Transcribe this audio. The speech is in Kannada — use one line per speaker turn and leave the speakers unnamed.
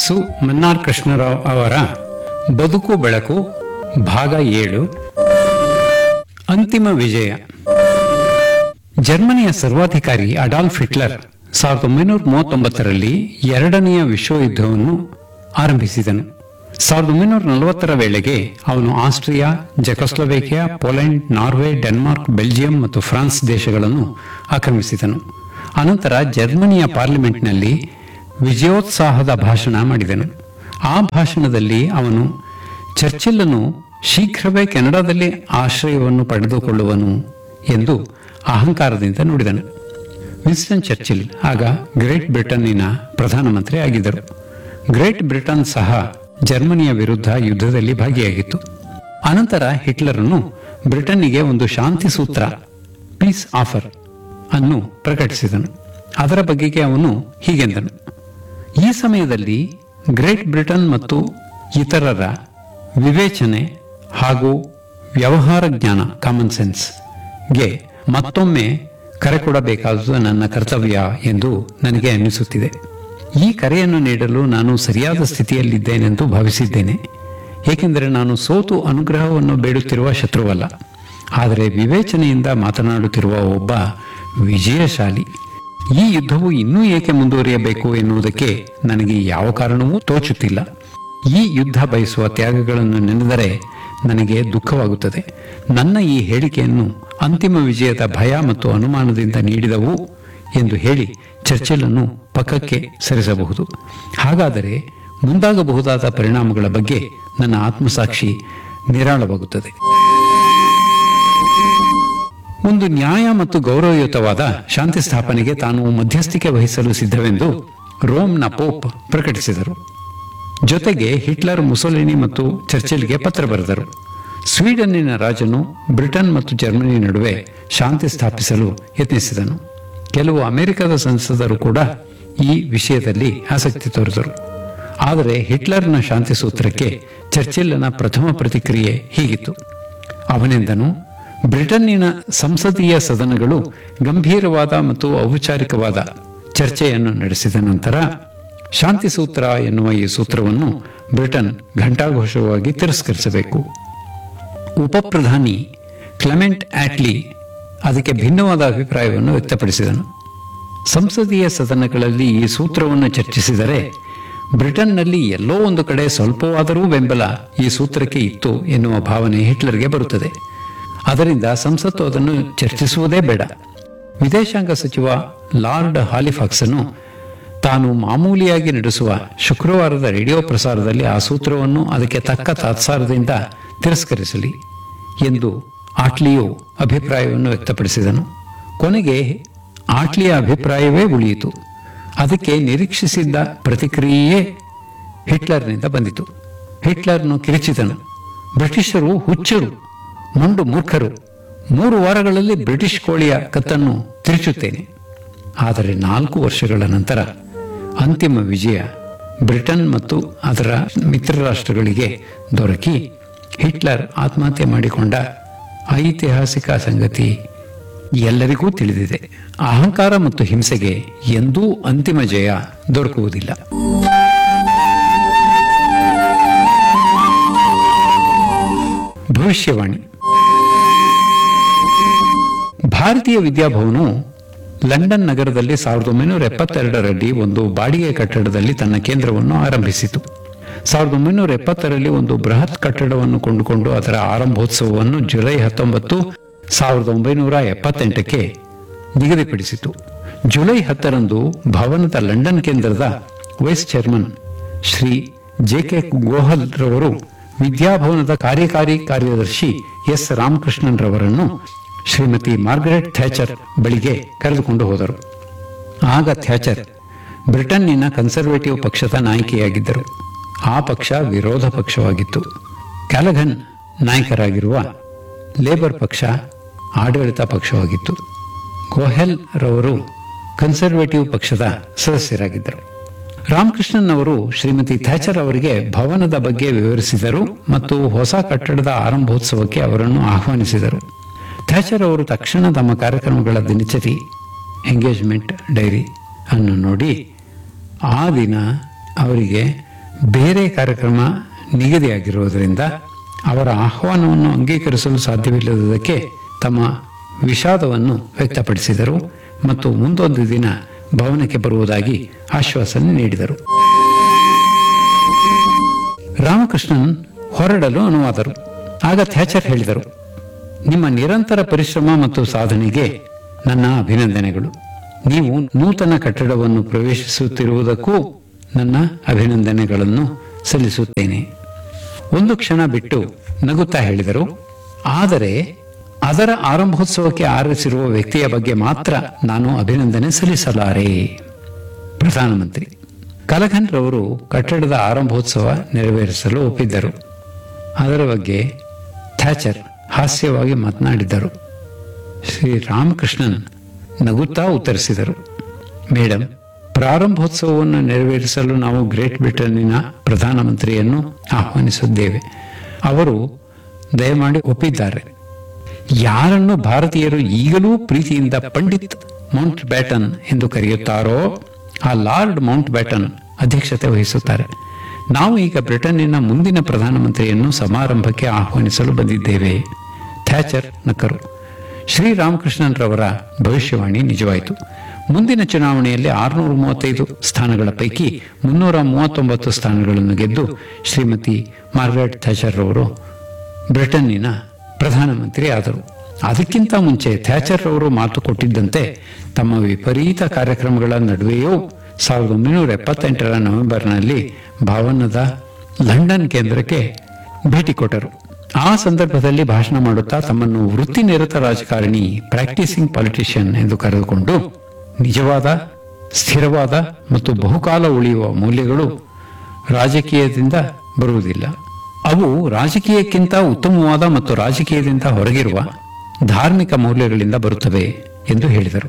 ಸು ಮನ್ನಾರ್ ಕೃಷ್ಣರಾವ್ ಅವರ ಬದುಕು ಬೆಳಕು ಭಾಗ ಏಳು ಅಂತಿಮ ವಿಜಯ ಜರ್ಮನಿಯ ಸರ್ವಾಧಿಕಾರಿ ಅಡಾಲ್ಫ್ ಹಿಟ್ಲರ್ ಸಾವಿರದ ಒಂಬೈನೂರ ಮೂವತ್ತೊಂಬತ್ತರಲ್ಲಿ ಎರಡನೆಯ ವಿಶ್ವಯುದ್ಧವನ್ನು ಆರಂಭಿಸಿದನು ಸಾವಿರದ ಒಂಬೈನೂರ ನಲವತ್ತರ ವೇಳೆಗೆ ಅವನು Austria Czechoslovakia Poland Norway Denmark Belgium ಮತ್ತು ಫ್ರಾನ್ಸ್ ದೇಶಗಳನ್ನು ಆಕ್ರಮಿಸಿದನು ಅನಂತರ ಜರ್ಮನಿಯ ಪಾರ್ಲಿಮೆಂಟ್ನಲ್ಲಿ ವಿಜಯೋತ್ಸಾಹದ ಭಾಷಣ ಮಾಡಿದನು ಆ ಭಾಷಣದಲ್ಲಿ ಅವನು ಚರ್ಚಿಲ್ಲನು ಶೀಘ್ರವೇ ಕೆನಡಾದಲ್ಲಿ ಆಶ್ರಯವನ್ನು ಪಡೆದುಕೊಳ್ಳುವನು ಎಂದು ಅಹಂಕಾರದಿಂದ ನುಡಿದನು ವಿನ್ಸ್ಟನ್ ಚರ್ಚಿಲ್ ಆಗ ಗ್ರೇಟ್ ಬ್ರಿಟನ್ನಿನ ಪ್ರಧಾನಮಂತ್ರಿ ಆಗಿದ್ದರು ಗ್ರೇಟ್ ಬ್ರಿಟನ್ ಸಹ ಜರ್ಮನಿಯ ವಿರುದ್ಧ ಯುದ್ಧದಲ್ಲಿ ಭಾಗಿಯಾಗಿತ್ತು ಅನಂತರ ಹಿಟ್ಲರನ್ನು ಬ್ರಿಟನ್ನಿಗೆ ಒಂದು ಶಾಂತಿ ಸೂತ್ರ ಪೀಸ್ ಆಫರ್ ಅನ್ನು ಪ್ರಕಟಿಸಿದನು ಅದರ ಬಗೆಗೆ ಅವನು ಹೀಗೆಂದನು ಈ ಸಮಯದಲ್ಲಿ ಗ್ರೇಟ್ ಬ್ರಿಟನ್ ಮತ್ತು ಇತರರ ವಿವೇಚನೆ ಹಾಗೂ ವ್ಯವಹಾರ ಜ್ಞಾನ ಕಾಮನ್ ಸೆನ್ಸ್ ಗೆ ಮತ್ತೊಮ್ಮೆ ಕರೆ ಕೊಡಬೇಕಾದುದು ನನ್ನ ಕರ್ತವ್ಯ ಎಂದು ನನಗೆ ಅನ್ನಿಸುತ್ತಿದೆ ಈ ಕರೆಯನ್ನು ನೀಡಲು ನಾನು ಸರಿಯಾದ ಸ್ಥಿತಿಯಲ್ಲಿದ್ದೇನೆಂದು ಭಾವಿಸಿದ್ದೇನೆ ಏಕೆಂದರೆ ನಾನು ಸೋತು ಅನುಗ್ರಹವನ್ನು ಬೇಡುತ್ತಿರುವ ಶತ್ರುವಲ್ಲ ಆದರೆ ವಿವೇಚನೆಯಿಂದ ಮಾತನಾಡುತ್ತಿರುವ ಒಬ್ಬ ವಿಜಯಶಾಲಿ ಈ ಯುದ್ಧವು ಇನ್ನೂ ಏಕೆ ಮುಂದುವರಿಯಬೇಕು ಎನ್ನುವುದಕ್ಕೆ ನನಗೆ ಯಾವ ಕಾರಣವೂ ತೋಚುತ್ತಿಲ್ಲ ಈ ಯುದ್ಧ ಬಯಸುವ ತ್ಯಾಗಗಳನ್ನು ನೆನೆದರೆ ನನಗೆ ದುಃಖವಾಗುತ್ತದೆ ನನ್ನ ಈ ಹೇಳಿಕೆಯನ್ನು ಅಂತಿಮ ವಿಜಯದ ಭಯ ಮತ್ತು ಅನುಮಾನದಿಂದ ನೀಡಿದವು ಎಂದು ಹೇಳಿ ಚರ್ಚಿಲನ್ನು ಪಕ್ಕಕ್ಕೆ ಸರಿಸಬಹುದು ಹಾಗಾದರೆ ಮುಂದಾಗಬಹುದಾದ ಪರಿಣಾಮಗಳ ಬಗ್ಗೆ ನನ್ನ ಆತ್ಮಸಾಕ್ಷಿ ನಿರಾಳವಾಗುತ್ತದೆ ಒಂದು ನ್ಯಾಯ ಮತ್ತು ಗೌರವಯುತವಾದ ಶಾಂತಿ ಸ್ಥಾಪನೆಗೆ ತಾನು ಮಧ್ಯಸ್ಥಿಕೆ ವಹಿಸಲು ಸಿದ್ಧವೆಂದು ರೋಮ್ನ ಪೋಪ್ ಪ್ರಕಟಿಸಿದರು ಜೊತೆಗೆ ಹಿಟ್ಲರ್ ಮುಸೋಲಿನಿ ಮತ್ತು ಚರ್ಚಿಲ್ಗೆ ಪತ್ರ ಬರೆದರು ಸ್ವೀಡನ್ನಿನ ರಾಜನು ಬ್ರಿಟನ್ ಮತ್ತು ಜರ್ಮನಿ ನಡುವೆ ಶಾಂತಿ ಸ್ಥಾಪಿಸಲು ಯತ್ನಿಸಿದನು ಕೆಲವು ಅಮೆರಿಕದ ಸಂಸದರು ಕೂಡ ಈ ವಿಷಯದಲ್ಲಿ ಆಸಕ್ತಿ ತೋರಿದರು ಆದರೆ ಹಿಟ್ಲರ್ನ ಶಾಂತಿ ಸೂತ್ರಕ್ಕೆ ಚರ್ಚಿಲ್ಲನ ಪ್ರಥಮ ಪ್ರತಿಕ್ರಿಯೆ ಹೀಗಿತ್ತು ಅವನೆಂದನು ಬ್ರಿಟನ್ನಿನ ಸಂಸದೀಯ ಸದನಗಳು ಗಂಭೀರವಾದ ಮತ್ತು ಔಪಚಾರಿಕವಾದ ಚರ್ಚೆಯನ್ನು ನಡೆಸಿದ ನಂತರ ಶಾಂತಿ ಸೂತ್ರ ಎನ್ನುವ ಈ ಸೂತ್ರವನ್ನು ಬ್ರಿಟನ್ ಘಂಟಾಘೋಷವಾಗಿ ತಿರಸ್ಕರಿಸಬೇಕು ಉಪಪ್ರಧಾನಿ ಕ್ಲೆಮೆಂಟ್ ಆಟ್ಲಿ ಅದಕ್ಕೆ ಭಿನ್ನವಾದ ಅಭಿಪ್ರಾಯವನ್ನು ವ್ಯಕ್ತಪಡಿಸಿದನು ಸಂಸದೀಯ ಸದನಗಳಲ್ಲಿ ಈ ಸೂತ್ರವನ್ನು ಚರ್ಚಿಸಿದರೆ ಬ್ರಿಟನ್ನಲ್ಲಿ ಎಲ್ಲೋ ಒಂದು ಕಡೆ ಸ್ವಲ್ಪವಾದರೂ ಬೆಂಬಲ ಈ ಸೂತ್ರಕ್ಕೆ ಇತ್ತು ಎನ್ನುವ ಭಾವನೆ ಹಿಟ್ಲರ್ಗೆ ಬರುತ್ತದೆ ಅದರಿಂದ ಸಂಸತ್ತು ಅದನ್ನು ಚರ್ಚಿಸುವುದೇ ಬೇಡ ವಿದೇಶಾಂಗ ಸಚಿವ ಲಾರ್ಡ್ ಹಾಲಿಫಾಕ್ಸನು ತಾನು ಮಾಮೂಲಿಯಾಗಿ ನಡೆಸುವ ಶುಕ್ರವಾರದ ರೇಡಿಯೋ ಪ್ರಸಾರದಲ್ಲಿ ಆ ಸೂತ್ರವನ್ನು ಅದಕ್ಕೆ ತಕ್ಕ ತಾತ್ಸಾರದಿಂದ ತಿರಸ್ಕರಿಸಲಿ ಎಂದು ಆಟ್ಲಿಯು ಅಭಿಪ್ರಾಯವನ್ನು ವ್ಯಕ್ತಪಡಿಸಿದನು ಕೊನೆಗೆ ಆಟ್ಲಿಯ ಅಭಿಪ್ರಾಯವೇ ಉಳಿಯಿತು ಅದಕ್ಕೆ ನಿರೀಕ್ಷಿಸಿದ್ದ ಪ್ರತಿಕ್ರಿಯೆಯೇ ಹಿಟ್ಲರ್ನಿಂದ ಬಂದಿತು ಹಿಟ್ಲರ್ನು ಕಿರಿಚಿದನು ಬ್ರಿಟಿಷರು ಹುಚ್ಚರು ಮಂಡು ಮೂರ್ಖರು ಮೂರು ವಾರಗಳಲ್ಲಿ ಬ್ರಿಟಿಷ್ ಕೋಳಿಯ ಕತ್ತನ್ನು ತಿರುಚುತ್ತೇನೆ ಆದರೆ ನಾಲ್ಕು ವರ್ಷಗಳ ನಂತರ ಅಂತಿಮ ವಿಜಯ ಬ್ರಿಟನ್ ಮತ್ತು ಅದರ ಮಿತ್ರ ರಾಷ್ಟ್ರಗಳಿಗೆ ದೊರಕಿ ಹಿಟ್ಲರ್ ಆತ್ಮಹತ್ಯೆ ಮಾಡಿಕೊಂಡ ಐತಿಹಾಸಿಕ ಸಂಗತಿ ಎಲ್ಲರಿಗೂ ತಿಳಿದಿದೆ ಅಹಂಕಾರ ಮತ್ತು ಹಿಂಸೆಗೆ ಎಂದೂ ಅಂತಿಮ ಜಯ ದೊರಕುವುದಿಲ್ಲ ಭವಿಷ್ಯವಾಣಿ ಭಾರತೀಯ ವಿದ್ಯಾಭವನವು ಲಂಡನ್ ನಗರದಲ್ಲಿ ಸಾವಿರದ ಒಂಬೈನೂರ ಎಪ್ಪತ್ತೆರಡರಲ್ಲಿ ಒಂದು ಬಾಡಿಗೆ ಕಟ್ಟಡದಲ್ಲಿ ತನ್ನ ಕೇಂದ್ರವನ್ನು ಆರಂಭಿಸಿತು ಸಾವಿರದ ಒಂಬೈನೂರ ಎಪ್ಪತ್ತರಲ್ಲಿ ಒಂದು ಬೃಹತ್ ಕಟ್ಟಡವನ್ನು ಕೊಂಡುಕೊಂಡು ಅದರ ಆರಂಭೋತ್ಸವವನ್ನು ಜುಲೈ ಹತ್ತೊಂಬತ್ತು ಸಾವಿರದ ಒಂಬೈನೂರ ಎಪ್ಪತ್ತೆಂಟಕ್ಕೆ ನಿಗದಿಪಡಿಸಿತು ಜುಲೈ ಹತ್ತರಂದು ಭವನದ ಲಂಡನ್ ಕೇಂದ್ರದ vice chairman Shri J K Gohel ರವರು ವಿದ್ಯಾಭವನದ ಕಾರ್ಯಕಾರಿ ಕಾರ್ಯದರ್ಶಿ ಎಸ್ ರಾಮಕೃಷ್ಣನ್ ರವರನ್ನು ಶ್ರೀಮತಿ ಮಾರ್ಗರೆಟ್ ಥ್ಯಾಚರ್ ಬಳಿಗೆ ಕರೆದುಕೊಂಡು ಹೋದರು ಆಗ ಥ್ಯಾಚರ್ ಬ್ರಿಟನ್ನಿನ ಕನ್ಸರ್ವೇಟಿವ್ ಪಕ್ಷದ ನಾಯಕಿಯಾಗಿದ್ದರು ಆ ಪಕ್ಷ ವಿರೋಧ ಪಕ್ಷವಾಗಿತ್ತು ಕ್ಯಾಲಘನ್ ನಾಯಕರಾಗಿರುವ ಲೇಬರ್ ಪಕ್ಷ ಆಡಳಿತ ಪಕ್ಷವಾಗಿತ್ತು ಗೋಹೆಲ್ ರವರು ಕನ್ಸರ್ವೇಟಿವ್ ಪಕ್ಷದ ಸದಸ್ಯರಾಗಿದ್ದರು ರಾಮಕೃಷ್ಣನ್ ಅವರು ಶ್ರೀಮತಿ ಥ್ಯಾಚರ್ ಅವರಿಗೆ ಭವನದ ಬಗ್ಗೆ ವಿವರಿಸಿದರು ಮತ್ತು ಹೊಸ ಕಟ್ಟಡದ ಆರಂಭೋತ್ಸವಕ್ಕೆ ಅವರನ್ನು ಆಹ್ವಾನಿಸಿದರು ಥ್ಯಾಚರ್ ಅವರು ತಕ್ಷಣ ತಮ್ಮ ಕಾರ್ಯಕ್ರಮಗಳ ದಿನಚರಿ ಎಂಗೇಜ್ಮೆಂಟ್ ಡೈರಿ ಅನ್ನು ನೋಡಿ ಆ ದಿನ ಅವರಿಗೆ ಬೇರೆ ಕಾರ್ಯಕ್ರಮ ನಿಗದಿಯಾಗಿರುವುದರಿಂದ ಅವರ ಆಹ್ವಾನವನ್ನು ಅಂಗೀಕರಿಸಲು ಸಾಧ್ಯವಿಲ್ಲದಕ್ಕೆ ತಮ್ಮ ವಿಷಾದವನ್ನು ವ್ಯಕ್ತಪಡಿಸಿದರು ಮತ್ತು ಮುಂದೊಂದು ದಿನ ಭವನಕ್ಕೆ ಬರುವುದಾಗಿ ಆಶ್ವಾಸನೆ ನೀಡಿದರು ರಾಮಕೃಷ್ಣನ್ ಹೊರಡಲು ಅನುವಾದರು ಆಗ ಥ್ಯಾಚರ್ ಹೇಳಿದರು ನಿಮ್ಮ ನಿರಂತರ ಪರಿಶ್ರಮ ಮತ್ತು ಸಾಧನೆಗೆ ನನ್ನ ಅಭಿನಂದನೆಗಳು ನೀವು ನೂತನ ಕಟ್ಟಡವನ್ನು ಪ್ರವೇಶಿಸುತ್ತಿರುವುದಕ್ಕೂ ನನ್ನ ಅಭಿನಂದನೆಗಳನ್ನು ಸಲ್ಲಿಸುತ್ತೇನೆ ಒಂದು ಕ್ಷಣ ಬಿಟ್ಟು ನಗುತ್ತಾ ಹೇಳಿದರು ಆದರೆ ಅದರ ಆರಂಭೋತ್ಸವಕ್ಕೆ ಆರಿಸಿರುವ ವ್ಯಕ್ತಿಯ ಬಗ್ಗೆ ಮಾತ್ರ ನಾನು ಅಭಿನಂದನೆ ಸಲ್ಲಿಸಲಾರೆ ಪ್ರಧಾನಮಂತ್ರಿ ಕಲಘನ್ ರವರು ಕಟ್ಟಡದ ಆರಂಭೋತ್ಸವ ನೆರವೇರಿಸಲು ಒಪ್ಪಿದ್ದರು ಅದರ ಬಗ್ಗೆ ಥ್ಯಾಚರ್ ಹಾಸ್ಯವಾಗಿ ಮಾತನಾಡಿದ್ದರು ಶ್ರೀ ರಾಮಕೃಷ್ಣನ್ ನಗುತ್ತಾ ಉತ್ತರಿಸಿದರು ಮೇಡಮ್ ಪ್ರಾರಂಭೋತ್ಸವವನ್ನು ನೆರವೇರಿಸಲು ನಾವು ಗ್ರೇಟ್ ಬ್ರಿಟನ್ನಿನ ಪ್ರಧಾನಮಂತ್ರಿಯನ್ನು ಆಹ್ವಾನಿಸಿದ್ದೇವೆ ಅವರು ದಯಮಾಡಿ ಒಪ್ಪಿದ್ದಾರೆ ಯಾರನ್ನು ಭಾರತೀಯರು ಈಗಲೂ ಪ್ರೀತಿಯಿಂದ ಪಂಡಿತ್ ಮೌಂಟ್ ಬ್ಯಾಟನ್ ಎಂದು ಕರೆಯುತ್ತಾರೋ ಆ ಲಾರ್ಡ್ ಮೌಂಟ್ ಬ್ಯಾಟನ್ ಅಧ್ಯಕ್ಷತೆ ವಹಿಸುತ್ತಾರೆ ನಾವು ಈಗ ಬ್ರಿಟನ್ನಿನ ಮುಂದಿನ ಪ್ರಧಾನಮಂತ್ರಿಯನ್ನು ಸಮಾರಂಭಕ್ಕೆ ಆಹ್ವಾನಿಸಲು ಬಂದಿದ್ದೇವೆ ಥ್ಯಾಚರ್ ನಕ್ಕರು ಶ್ರೀರಾಮಕೃಷ್ಣನ್ ರವರ ಭವಿಷ್ಯವಾಣಿ ನಿಜವಾಯಿತು ಮುಂದಿನ ಚುನಾವಣೆಯಲ್ಲಿ ಆರುನೂರ ಮೂವತ್ತೈದು ಸ್ಥಾನಗಳ ಪೈಕಿ ಮುನ್ನೂರ ಮೂವತ್ತೊಂಬತ್ತು ಸ್ಥಾನಗಳನ್ನು ಗೆದ್ದು ಶ್ರೀಮತಿ ಮಾರ್ಗರೆಟ್ ಥ್ಯಾಚರ್ ರವರು ಬ್ರಿಟನ್ನಿನ ಪ್ರಧಾನಮಂತ್ರಿ ಆದರು ಅದಕ್ಕಿಂತ ಮುಂಚೆ ಥ್ಯಾಚರ್ ಅವರು ಮಾತು ಕೊಟ್ಟಿದ್ದಂತೆ ತಮ್ಮ ವಿಪರೀತ ಕಾರ್ಯಕ್ರಮಗಳ ನಡುವೆಯೂ ಸಾವಿರದ ಒಂಬೈನೂರ ಎಪ್ಪತ್ತೆಂಟರ ನವೆಂಬರ್ನಲ್ಲಿ ಭಾವನದ ಲಂಡನ್ ಕೇಂದ್ರಕ್ಕೆ ಭೇಟಿ ಕೊಟ್ಟರು ಆ ಸಂದರ್ಭದಲ್ಲಿ ಭಾಷಣ ಮಾಡುತ್ತಾ ತಮ್ಮನ್ನು ವೃತ್ತಿನಿರತ ರಾಜಕಾರಣಿ ಪ್ರಾಕ್ಟೀಸಿಂಗ್ ಪಾಲಿಟಿಷಿಯನ್ ಎಂದು ಕರೆದುಕೊಂಡು ನಿಜವಾದ ಸ್ಥಿರವಾದ ಮತ್ತು ಬಹುಕಾಲ ಉಳಿಯುವ ಮೌಲ್ಯಗಳು ರಾಜಕೀಯದಿಂದ ಬರುವುದಿಲ್ಲ ಅವು ರಾಜಕೀಯಕ್ಕಿಂತ ಉತ್ತಮವಾದ ಮತ್ತು ರಾಜಕೀಯದಿಂದ ಹೊರಗಿರುವ ಧಾರ್ಮಿಕ ಮೌಲ್ಯಗಳಿಂದ ಬರುತ್ತವೆ ಎಂದು ಹೇಳಿದರು